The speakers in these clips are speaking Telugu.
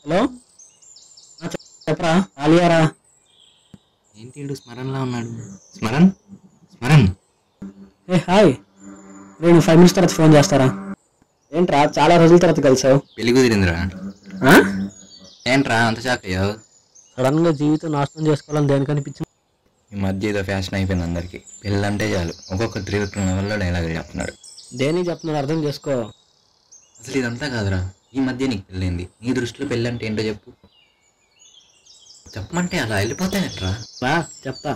హలో ఆ, చెప్- చెప్పరా ఆలియారా ఏంటి వీడు స్మరణలా ఉన్నాడు స్మరణ్ స్మరణ్ ఏ హాయ్ నేను ఫైవ్ మినిట్స్ తర్వాత ఫోన్ చేస్తారా ఏంట్రా చాలా రోజుల తర్వాత కలిసావు పెళ్లి కుదిరిందిరా ఆ? ఏంట్రా అంత షాక్ అయ్యావు సడన్ గా జీవితం నాశనం చేసుకోవాలని దేనికి అనిపించింది ఈ మధ్య ఏదో ఫ్యాషన్ అయిపోయింది అందరికి పెళ్ళి అంటే చాలు ఒక్కొక్క త్రివిక్రమ వల్ల డైలాగ్ చెప్తున్నాడు దేనికి చెప్తున్నాడు అర్థం చేసుకో అసలు ఇదంతా కాదురా ఈ మధ్య నీకు పెళ్ళింది నీ దృష్టిలో పెళ్ళి అంటే ఏంటో చెప్పు చెప్పమంటే అలా వెళ్ళిపోతాయట్రా రా చెప్తా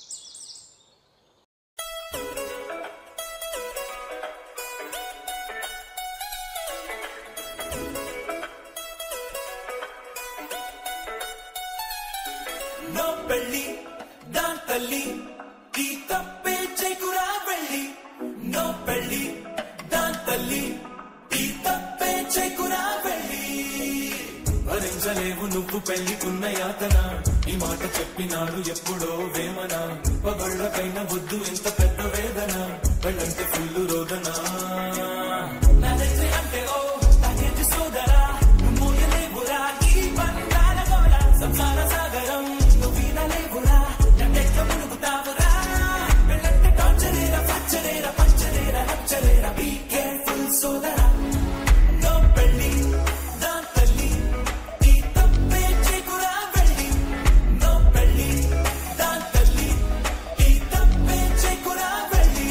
నో పెళ్ళి దాన్ తల్లి ఈ తప్పే చెకురా వెళ్ళి నో పెళ్ళి దాన్ తల్లి ఈ తప్పే చెకురా వెళ్ళి భరించలేవు నువ్వు పెళ్లికున్న యాతన ఈ మాట చెప్పినాడు ఎప్పుడో వేమన పగళ్ళకైన వద్దు ఇంత పెద్ద వేదన పెళ్ళంటే ఫుల్లు రోదన నాదైతే అంటే ఓ తాగేటి సోదరా మోయలేవురా ఈ బంగార గోళ సంసార సాగరం నువ్వు వినలేవురా నన్నెక్క మునుగుతావురా పెళ్ళంటే టార్చరేరా పచ్చరేరా పంచరేరా హచ్చరేరా బీ కేర్ఫుల్ సోదరా నో పెళ్ళి దాన్ తల్లి ఈ తప్పే చెకురా వెళ్ళి నో పెళ్ళి దాన్ తల్లి ఈ తప్పే చెకురా వెళ్ళి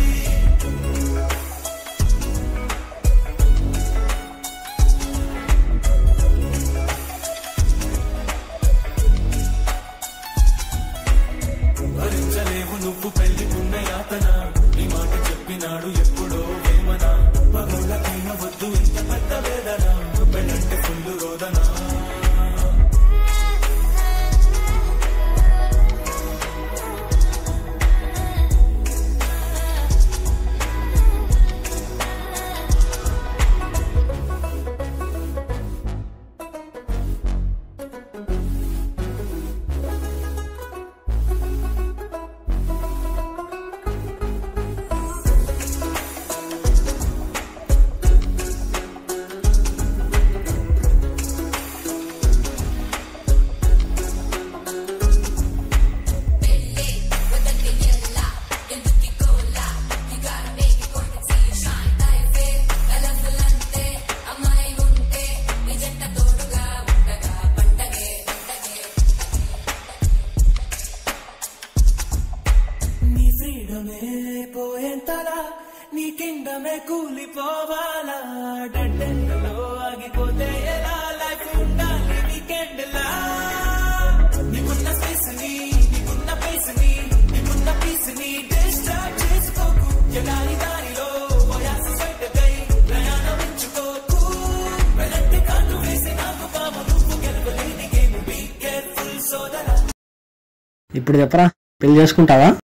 భరించలేవు నువ్వు పెళ్లికున్న యాతన ఈ మాట చెప్పినాడు ఎప్పుడో వేమన పగళ్ళకైన వద్దు ఇంత పెద్ద వేదన పెళ్ళంటే ఫుల్లు రోదన నీ ఫ్రీడమే పోయేంతలా నీ కిండమే కూలిపోవాలా డెండెండలో ఆగిపోతే ఎలా లైఫ్ ఉండాలి వీకెండ్ లా నీకున్న స్పేస్ ని నీకున్న పేస్ ని నీకున్న పీస్ ని డిస్టర్బ్ చేసుకోకు ఎగారి దారిలో పోయాస బయటకై ప్రయాణం ఎంచుకోకు వెనక్కి కాటు వేసి నాకు పాము నువ్వు గెలవలేని గేమ్ బీ కేర్ఫుల్ సోదరా ఇప్పుడు చెప్పరా పెళ్లి చేసుకుంటావా